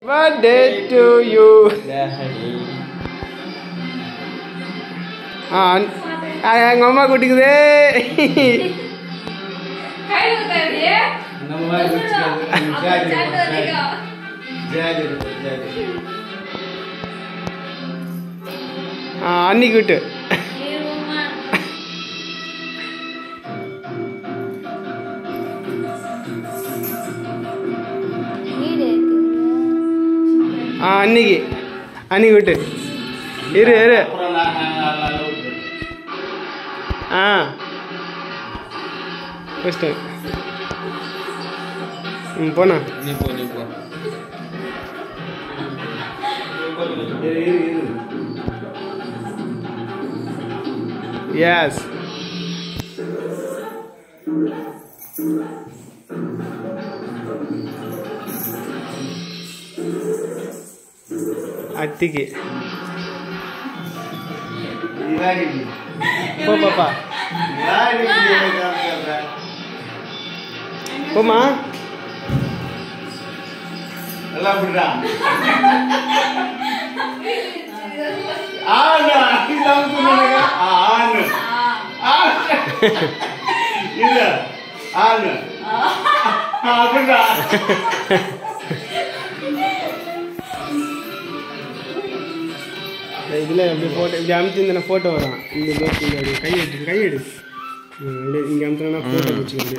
Birthday to you ஆ எங்கள் அம்மா கூட்டிக்குது கையில ஊத்தாதே. நம்ம மாதிரி வச்சுக்காது. அப்ப ஜாதி சாப்பிட்டு இருக்கும், வந்தீங்க. ஜாதி இருக்கும், ஜாதி. ஆ அன்னி கூட்டு இருமா. ஆ அன்னிக்கு அன்னி கூட்டு இரு இரு அப்புறம் நான் நான் நான் நான் விட்டுறேன். ஆ ஃபஸ்ட்டு ம் போண்ணா நீ போ நீ போ இரு, இரு, இரு. எஸ் அத்திக்கு இதான் இது. போ பாப்பா இதான் இது, இது காமிச்சிடுறேன். போமா நல்லா அப்படிடா. ஆனா, இதான் சொன்னானுங்க. ஆ, ஆணு. ஆணு. இது, ஆணு. ஆ, அப்படிடா. இதில் அப்படி ஃபோட்டோ இப்படி அமுத்திருந்தா ஃபோட்டோ வரும் இந்த பேர் இந்த அப்படி கை எடு கை எடு ம், அப்படியே இங்கே அமுத்தினா ஃபோட்டோ வச்சு அப்படியே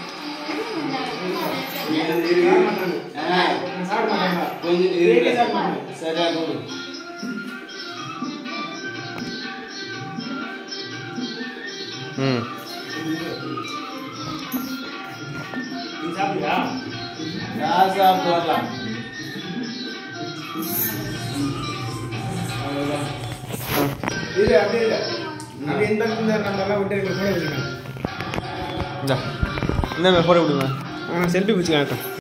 இரு, இரு, இரு. ஆ, கொஞ்சம் இரு. சரியா போடு. ம் நான் சாப்பிட்டு வரலாம். இது அப்படியே இல்லை அப்படியே இந்த இந்த நம்ம எல்லாம் விட்டு ஃபோட்டோ வச்சுக்கலாம் இந்த இந்த ஃபோட்டோ விடுங்க ஆ செல்ஃபி பிடிச்சிக்கலாம்